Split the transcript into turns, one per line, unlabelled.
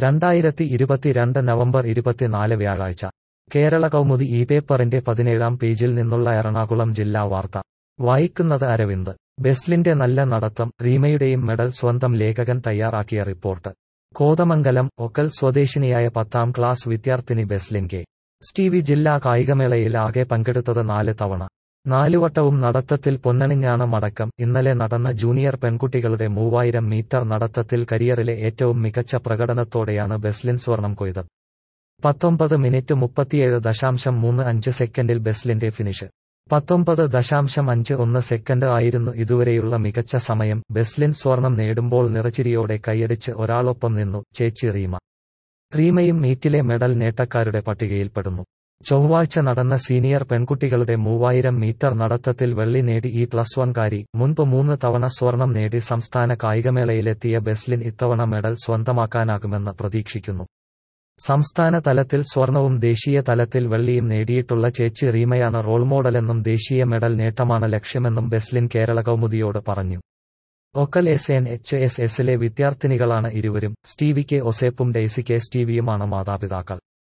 രണ്ടായിരത്തി ഇരുപത്തിരണ്ട് നവംബർ ഇരുപത്തിനാല് വ്യാഴാഴ്ച കേരള കൗമുദി ഈ പേപ്പറിന്റെ പതിനേഴാം പേജിൽ നിന്നുള്ള എറണാകുളം ജില്ലാ വാർത്ത വായിക്കുന്നത് അരവിന്ദ് ബെസ്ലിന്റെ നല്ല നടത്തം റീമയുടെയും മെഡൽ സ്വന്തം ലേഖകൻ തയ്യാറാക്കിയ റിപ്പോർട്ട് കോതമംഗലം ഒക്കൽ സ്വദേശിനിയായ പത്താം ക്ലാസ് വിദ്യാർത്ഥിനി ബെസ്ലിൻ കെ സ്റ്റീവി ജില്ലാ കായികമേളയിൽ ആകെ പങ്കെടുത്തത് നാല് തവണ നാലുവട്ടവും നടത്തത്തിൽ പൊന്നണിഞ്ഞാണ് മടക്കം ഇന്നലെ നടന്ന ജൂനിയർ പെൺകുട്ടികളുടെ മൂവായിരം മീറ്റർ നടത്തത്തിൽ കരിയറിലെ ഏറ്റവും മികച്ച പ്രകടനത്തോടെയാണ് ബെസ്ലിൻ സ്വർണം കൊയ്തത് പത്തൊമ്പത് മിനിറ്റ് മുപ്പത്തിയേഴ് ദശാംശം മൂന്ന് അഞ്ച് സെക്കൻഡിൽ ബെസ്ലിന്റെ ഫിനിഷ് പത്തൊമ്പത് ദശാംശം അഞ്ച് ഒന്ന് സെക്കൻഡ് ആയിരുന്നു ഇതുവരെയുള്ള മികച്ച സമയം ബെസ്ലിൻ സ്വർണം നേടുമ്പോൾ നിറച്ചിരിയോടെ കൈയടിച്ച് ഒരാളൊപ്പം നിന്നു ചേച്ചി റീമ റീമയും മീറ്റിലെ മെഡൽ നേട്ടക്കാരുടെ പട്ടികയിൽപ്പെടുന്നു ചൊവ്വാഴ്ച നടന്ന സീനിയർ പെൺകുട്ടികളുടെ മൂവായിരം മീറ്റർ നടത്തത്തിൽ വെള്ളി നേടി ഈ പ്ലസ് വൺകാരി മുൻപ് മൂന്ന് തവണ സ്വർണം നേടി സംസ്ഥാന കായികമേളയിലെത്തിയ ബെസ്ലിൻ ഇത്തവണ മെഡൽ സ്വന്തമാക്കാനാകുമെന്ന് പ്രതീക്ഷിക്കുന്നു സംസ്ഥാന തലത്തിൽ സ്വർണവും ദേശീയ തലത്തിൽ വെള്ളിയും നേടിയിട്ടുള്ള ചേച്ചി റീമയാണ് റോൾ മോഡലെന്നും ദേശീയ മെഡൽ നേട്ടമാണ് ലക്ഷ്യമെന്നും ബെസ്ലിൻ കേരള കൗമുദിയോട് പറഞ്ഞു Okkal S N H S എസിലെ വിദ്യാർത്ഥിനികളാണ് ഇരുവരും സ്റ്റീവി കെ ഒസേപ്പും ഡെയ്സി കെ സ്റ്റീവിയുമാണ് മാതാപിതാക്കൾ